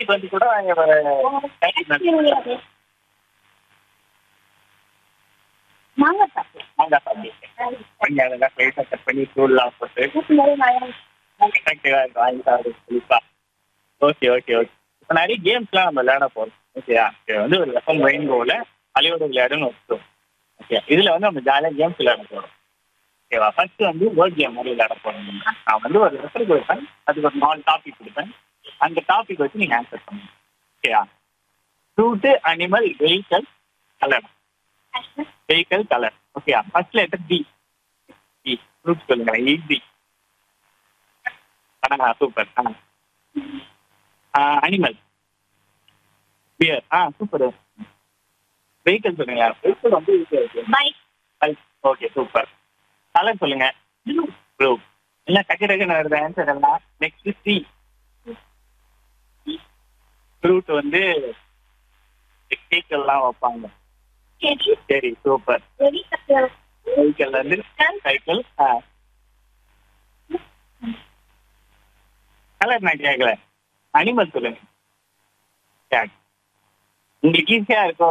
வீட்டுக்கு வந்து கூட ஒரு மாங்காய் சாப்பிடு மாங்காய் சாப்பிட்டு பண்ணி அதெல்லாம் லைட்டாக கட் பண்ணி தூள்லாம் போட்டு அட்ராக்டிவாக இருக்கும் வாங்கி சாப்பிடுறது புளிப்பா ஓகே ஓகே ஓகே இப்போ நிறைய கேம்ஸ்லாம் நம்ம விளையாட போகிறோம் ஓகேயா இது வந்து ஒரு எஃப்எம் ரெயின்போவில் அழியோட விளையாடுன்னு வச்சுக்கோம் ஓகே இதில் வந்து நம்ம ஜாலியாக கேம்ஸ் விளையாட போகிறோம் ஓகேவா ஃபர்ஸ்ட் வந்து வேர்ட் கேம் மாதிரி விளையாட போகிறோம் நான் வந்து ஒரு ரெஃபர் கொடுப்பேன் அதுக்கு ஒரு நாலு டாபிக் கொடுப்பேன் அந்த டாபிக் வச்சு நீங்கள் ஆன்சர் பண்ணுங்க ஓகேயா fruit animal vehicle colour vehicle colour ஓகேயா first letter T T fruit சொல்லுங்க ஈஸி ஆ சூப்பர் ஆ அனிமல் பியர் ஆ சூப்பர் வெஹிக்கல் சொல்லுங்க வெஹிக்கல் வந்து ஈஸியாக இருக்கு பைக் ஓகே சூப்பர் கலர் சொல்லுங்க ப்ளூ இல்லை டக்கு டக்குன்னு வருது ஆன்சர் எல்லாம் நெக்ஸ்ட் சி ஃப்ரூட் வந்து கேக்கெல்லாம் வைப்பாங்க செடி சரி சூப்பர் செடி வெஹிக்கல் வந்து சைக்கிள் ஆ கலர் நான் கேட்கல அனிமல் சொல்லுங்க கேட் உங்களுக்கு ஈஸியா இருக்கோ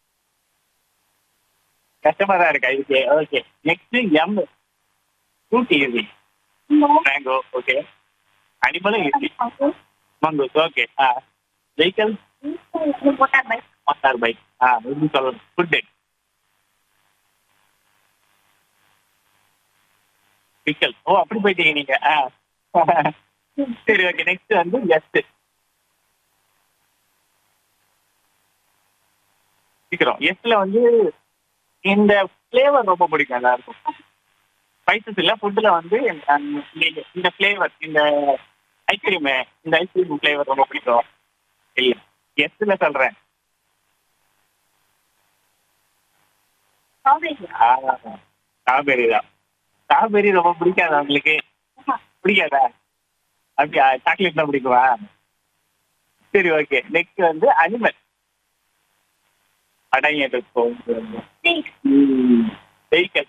கஷ்டமா தான் இருக்கா okay okay next M fruit easy mango okay அனிமலும் ஈஸி மங்கூஸ் ஓகே ஆ vehicle motor bike motor bike ஆ எப்படி சொல்லணும் ஃபுட்டு பிக்கல் ஓ அப்படி போயிட்டீங்க நீங்க ஆ சரி ஓகே நெக்ஸ்ட் வந்து எஸ் சீக்கிரம் எஸ்ல வந்து இந்த ஃப்ளேவர் ரொம்ப பிடிக்கும் எல்லாருக்கும் ஸ்பைசஸ் இல்ல ஃபுட்ல வந்து இந்த- இந்த- இந்த ஃப்ளேவர் இந்த ஐஸ்கிரீம் இந்த ஐஸ்கிரீம் ஃப்ளேவர் ரொம்ப பிடிக்கும் இல்ல எஸ்ல சொல்றேன் ஸ்ட்ராபெரி ஸ்ட்ராபெரி தான் ஸ்ட்ராபெரி ரொம்ப பிடிக்காதா உங்களுக்கு பிடிக்காதா அப்படியா சாக்லேட் தான் பிடிக்குமா சரி ஓகே நெக்ஸ்ட் வந்து அனிமல் அடங்கிட்டு ஸ்னேக் வெஹிக்கல்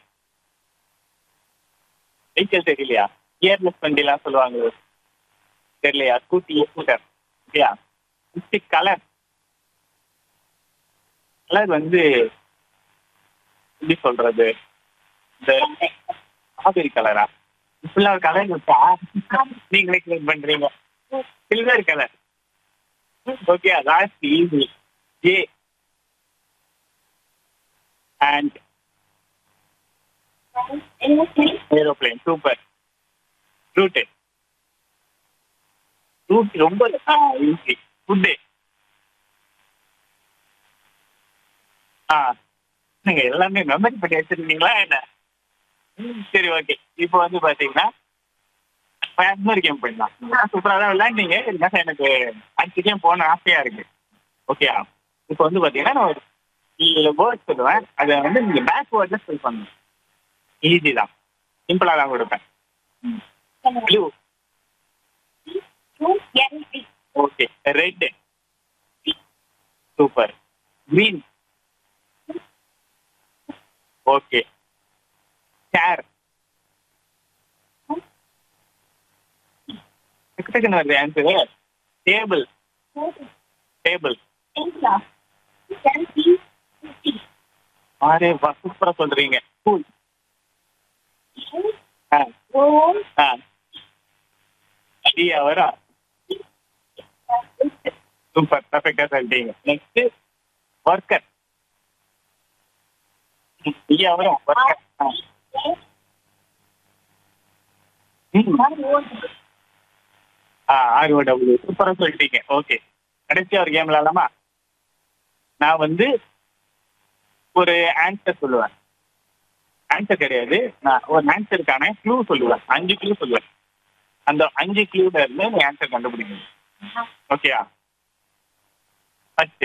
வெஹிக்கல் தெரியலையா கியர்லெஸ் வண்டிலாம் சொல்லுவாங்க தெரியலையா ஸ்கூட்டி ஸ்கூட்டர் இல்லையா கலர் கலர் வந்து எப்படி சொல்றது இந்த ஸ்ட்ராபெரி கலரா இப்படிலாம் ஒரு கலர் இருக்கா நீங்களே கிளீன் பண்றீங்க silver colour okay last easy J and aeroplane super root root ரொம்ப ஈஸி ஃபுட்டு ஆ நீங்க எல்லாமே மெமரி பண்ணி வச்சிருக்கீங்களா என்ன ம், சரி ஓகே இப்போ வந்து பாத்தீங்கன்னா இன்னொரு கேம் போயிடலாம் சூப்பராக தான் விளையாண்டீங்க இருந்தாலும் எனக்கு அஞ்சு கேம் போன ஆசையா இருக்கு ஓகே இப்போ வந்து பாத்தீங்கன்னா நான் ஒரு வேர்ட் சொல்லுவேன் அதை வந்து நீங்க பேக் வேர்ட்ல ஸ்பெல் பண்ணணும் ஈஸி தான் சிம்பிளா தான் கொடுப்பேன் blue okay red super green okay chair டக்குன்னு வருது ஆன்சரு டேபிள் டேபிள் ஆரே வா சூப்பரா சொல்றீங்க கூல் ஆ ஆ டீயா வரா சூப்பர் பர்ஃபெக்டா சொல்லிட்டீங்க நெக்ஸ்ட் ஒர்க்கர் டீயா வரும் ஒர்க்கர் ஆ ஆர்ஓ டபிள்யூ சூப்பரா சொல்லிட்டீங்க ஓகே கடைசியா ஒரு கேம் விளையாடலாமா நான் வந்து ஒரு ஆன்சர் சொல்லுவேன் ஆன்சர் கிடையாது நான் ஒரு ஆன்சருக்கான க்ளூ சொல்லுவேன் அஞ்சு க்ளூ சொல்லுவேன் அந்த அஞ்சு க்ளூல இருந்து நீ ஆன்சர் கண்டுபிடிக்கணும் ஓகேயா ஃபர்ஸ்ட்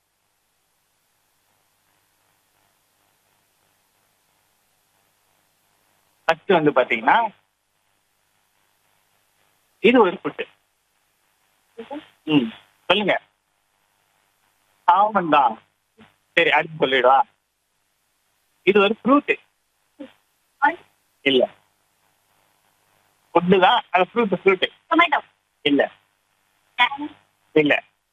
ஃபர்ஸ்ட் வந்து பாத்தீங்கன்னா இது ஒரு ஃபுட்டு ம் சொல்லுங்க ஆமன் தான் சரி அடுத்து சொல்லிடுவா இது ஒரு ஃப்ரூட் இல்ல ஃபுட்டு தான் அது ஃப்ரூட் ஃப்ரூட் டொமேட்டோ இல்ல இல்ல